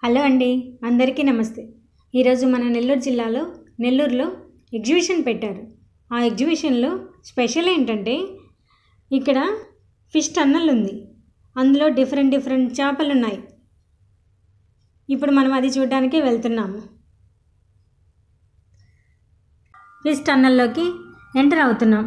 hello అండి అందరికీ నమస్తే ఈరోజు మన నెల్లూరు జిల్లాలో నెల్లూరులో ఎగ్జిబిషన్ పెట్టారు ఆ ఎగ్జిబిషన్లో స్పెషల్ ఏంటంటే ఇక్కడ ఫిష్ టన్నల్ ఉంది అందులో డిఫరెంట్ డిఫరెంట్ చేపలు ఉన్నాయి ఇప్పుడు మనం అది చూడడానికి వెళ్తున్నాము ఫిష్ టన్నల్లోకి ఎంటర్ అవుతున్నాం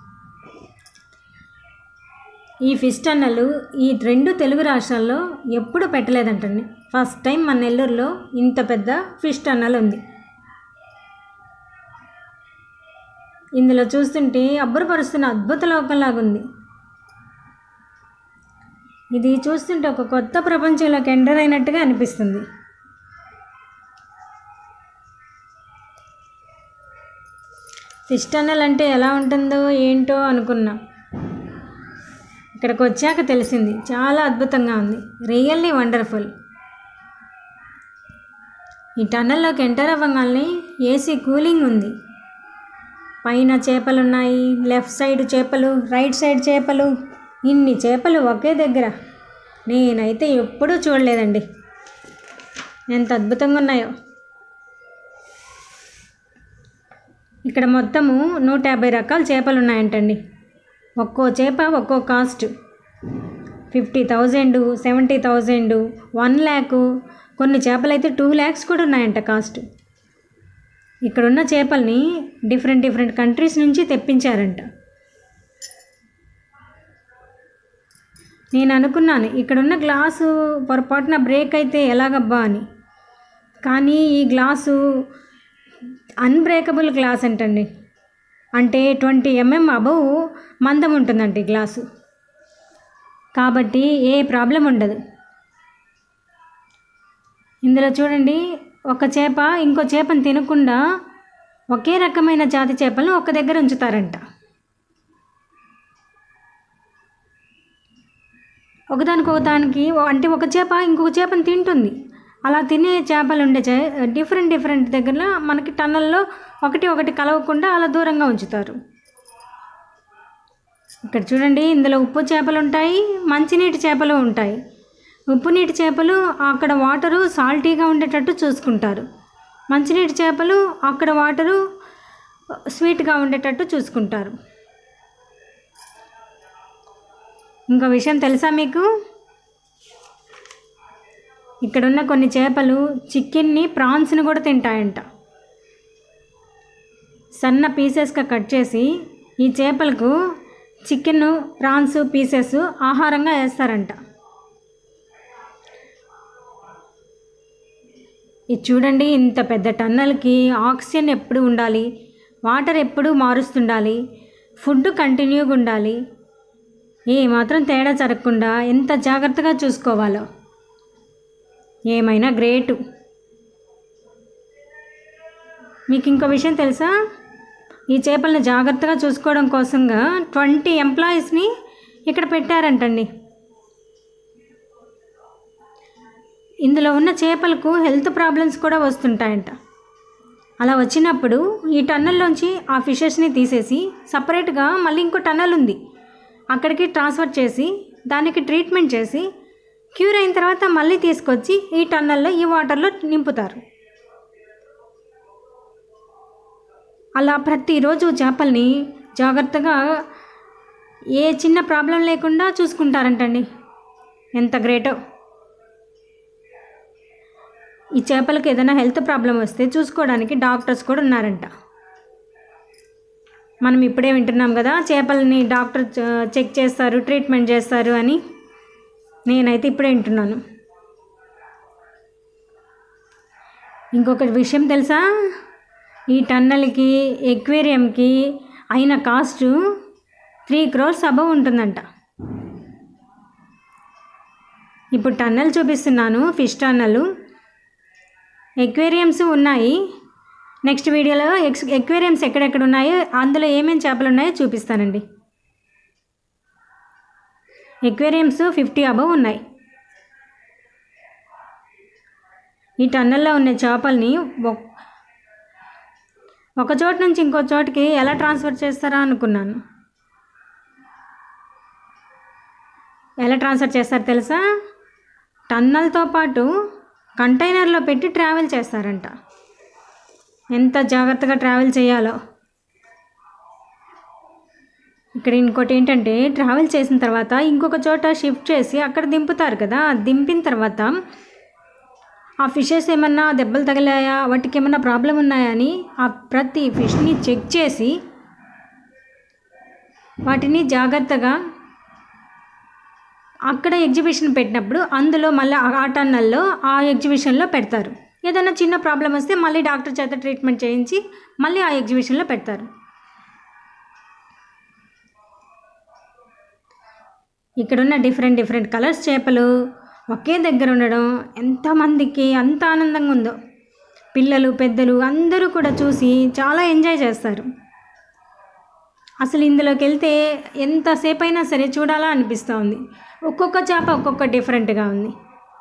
ఈ ఫిష్ టన్నలు ఈ రెండు తెలుగు రాష్ట్రాల్లో ఎప్పుడు పెట్టలేదంటండి ఫస్ట్ టైం మన నెల్లూరులో ఇంత పెద్ద ఫిష్ టన్నల్ ఉంది ఇందులో చూస్తుంటే అబ్బురపరుస్తున్న అద్భుత లోకంలాగా ఉంది ఇది చూస్తుంటే ఒక కొత్త ప్రపంచంలోకి ఎంటర్ అయినట్టుగా అనిపిస్తుంది ఫిష్ టన్నల్ అంటే ఎలా ఉంటుందో ఏంటో అనుకున్నా ఇక్కడికి వచ్చాక తెలిసింది చాలా అద్భుతంగా ఉంది రియల్లీ వండర్ఫుల్ ఈ టన్నల్లోకి ఎంటర్ అవ్వగానే ఏసీ కూలింగ్ ఉంది పైన చేపలు ఉన్నాయి లెఫ్ట్ సైడ్ చేపలు రైట్ సైడ్ చేపలు ఇన్ని చేపలు ఒకే దగ్గర నేనైతే ఎప్పుడూ చూడలేదండి ఎంత అద్భుతంగా ఉన్నాయో ఇక్కడ మొత్తము నూట యాభై రకాల చేపలు ఉన్నాయంటండి ఒక్కో చేప ఒక్కో cost fifty thousand seventy thousand one lakh కొన్ని చేపలు అయితే టూ ల్యాక్స్ కూడా ఉన్నాయంట కాస్ట్ ఇక్కడున్న చేపల్ని డిఫరెంట్ డిఫరెంట్ కంట్రీస్ నుంచి తెప్పించారంట నేను అనుకున్నాను ఇక్కడున్న గ్లాసు పొరపాటున బ్రేక్ అయితే ఎలాగబ్బా అని కానీ ఈ గ్లాసు అన్బ్రేకబుల్ గ్లాస్ అంటండి అంటే ట్వంటీ ఎంఎం అబవ్ మందం ఉంటుందండి గ్లాసు కాబట్టి ఏ ప్రాబ్లం ఉండదు ఇందులో చూడండి ఒక చేప ఇంకో చేపను తినకుండా ఒకే రకమైన జాతి చేపలను ఒక దగ్గర ఉంచుతారంట ఒకదానికొకదానికి అంటే ఒక చేప ఇంకొక చేపను తింటుంది అలా తినే చేపలు ఉండే చే డిఫరెంట్ డిఫరెంట్ దగ్గర మనకి టన్నల్లో ఒకటి ఒకటి కలవకుండా అలా దూరంగా ఉంచుతారు ఇక్కడ చూడండి ఇందులో ఉప్పు చేపలు ఉంటాయి మంచినీటి చేపలు ఉంటాయి ఉప్పు నీటి చేపలు అక్కడ వాటరు సాల్టీగా ఉండేటట్టు చూసుకుంటారు మంచినీటి చేపలు అక్కడ వాటరు స్వీట్గా ఉండేటట్టు చూసుకుంటారు ఇంకో విషయం తెలుసా మీకు ఇక్కడున్న కొన్ని చేపలు చికెన్ని ప్రాన్స్ని కూడా తింటాయంట సన్న పీసెస్గా కట్ చేసి ఈ చేపలకు చికెన్ ప్రాన్స్ పీసెస్ ఆహారంగా వేస్తారంట ఇది చూడండి ఇంత పెద్ద టన్నల్కి ఆక్సిజన్ ఎప్పుడు ఉండాలి వాటర్ ఎప్పుడు మారుస్తుండాలి ఫుడ్ కంటిన్యూగా ఉండాలి ఏ మాత్రం తేడా జరగకుండా ఎంత జాగ్రత్తగా చూసుకోవాలో ఏమైనా గ్రేటు మీకు ఇంకో విషయం తెలుసా ఈ చేపలను జాగ్రత్తగా చూసుకోవడం కోసంగా ట్వంటీ ఎంప్లాయీస్ని ఇక్కడ పెట్టారంటండి ఇందులో ఉన్న చేపలకు హెల్త్ ప్రాబ్లమ్స్ కూడా వస్తుంటాయంట అలా వచ్చినప్పుడు ఈ టన్నల్లోంచి ఆ ఫిషెస్ని తీసేసి సపరేట్గా మళ్ళీ ఇంకో టన్నల్ ఉంది అక్కడికి ట్రాన్స్ఫర్ చేసి దానికి ట్రీట్మెంట్ చేసి క్యూర్ అయిన తర్వాత మళ్ళీ తీసుకొచ్చి ఈ టన్నల్లో ఈ వాటర్లో నింపుతారు అలా ప్రతిరోజు చేపల్ని జాగ్రత్తగా ఏ చిన్న ప్రాబ్లం లేకుండా చూసుకుంటారంటండి ఎంత గ్రేటో ఈ చేపలకు ఏదైనా హెల్త్ ప్రాబ్లం వస్తే చూసుకోవడానికి డాక్టర్స్ కూడా ఉన్నారంట మనం ఇప్పుడే వింటున్నాం కదా చేపలని డాక్టర్ చెక్ చేస్తారు ట్రీట్మెంట్ చేస్తారు అని నేనైతే ఇప్పుడే వింటున్నాను ఇంకొక విషయం తెలుసా ఈ టన్నల్కి ఎక్వేరియంకి అయిన కాస్ట్ త్రీ క్రోర్స్ అబవ్ ఉంటుందంట ఇప్పుడు టన్నల్ చూపిస్తున్నాను ఫిష్ టన్నల్ ఎక్వేరియంస్ ఉన్నాయి నెక్స్ట్ వీడియోలో ఎక్స్ ఎక్వేరియంస్ ఎక్కడెక్కడ ఉన్నాయో అందులో ఏమేమి చేపలు ఉన్నాయో చూపిస్తానండి ఎక్వేరియంస్ ఫిఫ్టీ అబవ్ ఉన్నాయి ఈ టన్నల్లో ఉన్న చేపల్ని ఒక చోటు నుంచి ఇంకో చోటుకి ఎలా ట్రాన్స్ఫర్ చేస్తారా అనుకున్నాను ఎలా ట్రాన్స్ఫర్ చేస్తారు తెలుసా టన్నల్తో పాటు కంటైనర్లో పెట్టి ట్రావెల్ చేస్తారంట ఎంత జాగ్రత్తగా ట్రావెల్ చేయాలో ఇక్కడ ఇంకోటి ఏంటంటే ట్రావెల్ చేసిన తర్వాత ఇంకొక చోట షిఫ్ట్ చేసి అక్కడ దింపుతారు కదా దింపిన తర్వాత ఆ ఫిషెస్ ఏమన్నా దెబ్బలు తగిలాయా వాటికి ఏమన్నా ప్రాబ్లం ఉన్నాయా అని ఆ ప్రతి ఫిష్ని చెక్ చేసి వాటిని జాగ్రత్తగా అక్కడ ఎగ్జిబిషన్ పెట్టినప్పుడు అందులో మళ్ళీ ఆ టన్నల్లో ఆ ఎగ్జిబిషన్లో పెడతారు ఏదైనా చిన్న ప్రాబ్లం వస్తే మళ్ళీ డాక్టర్ చేత ట్రీట్మెంట్ చేయించి మళ్ళీ ఆ ఎగ్జిబిషన్లో పెడతారు ఇక్కడున్న డిఫరెంట్ డిఫరెంట్ కలర్స్ చేపలు ఒకే దగ్గర ఉండడం ఎంతమందికి అంత ఆనందంగా ఉందో పిల్లలు పెద్దలు అందరూ కూడా చూసి చాలా ఎంజాయ్ చేస్తారు అసలు ఇందులోకి వెళ్తే ఎంతసేపు అయినా సరే చూడాలా అనిపిస్తూ ఉంది ఒక్కొక్క చేప ఒక్కొక్క డిఫరెంట్గా ఉంది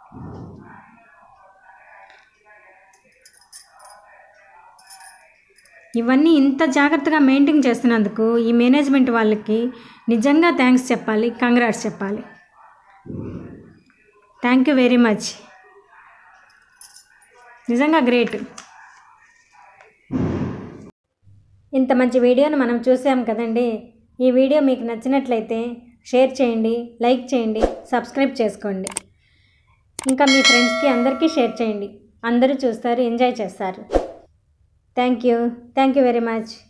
ఇవన్నీ ఇంత జాగ్రత్తగా మెయింటైన్ చేస్తున్నందుకు ఈ మేనేజ్మెంట్ వాళ్ళకి నిజంగా థ్యాంక్స్ చెప్పాలి కంగ్రాట్స్ చెప్పాలి థ్యాంక్ యూ వెరీ మచ్ నిజంగా గ్రేట్ ఇంత మంచి వీడియోను మనం చూసాం కదండి ఈ వీడియో మీకు నచ్చినట్లయితే షేర్ చేయండి లైక్ చేయండి సబ్స్క్రైబ్ చేసుకోండి ఇంకా మీ ఫ్రెండ్స్కి అందరికీ షేర్ చేయండి అందరూ చూస్తారు ఎంజాయ్ చేస్తారు thank you thank you very much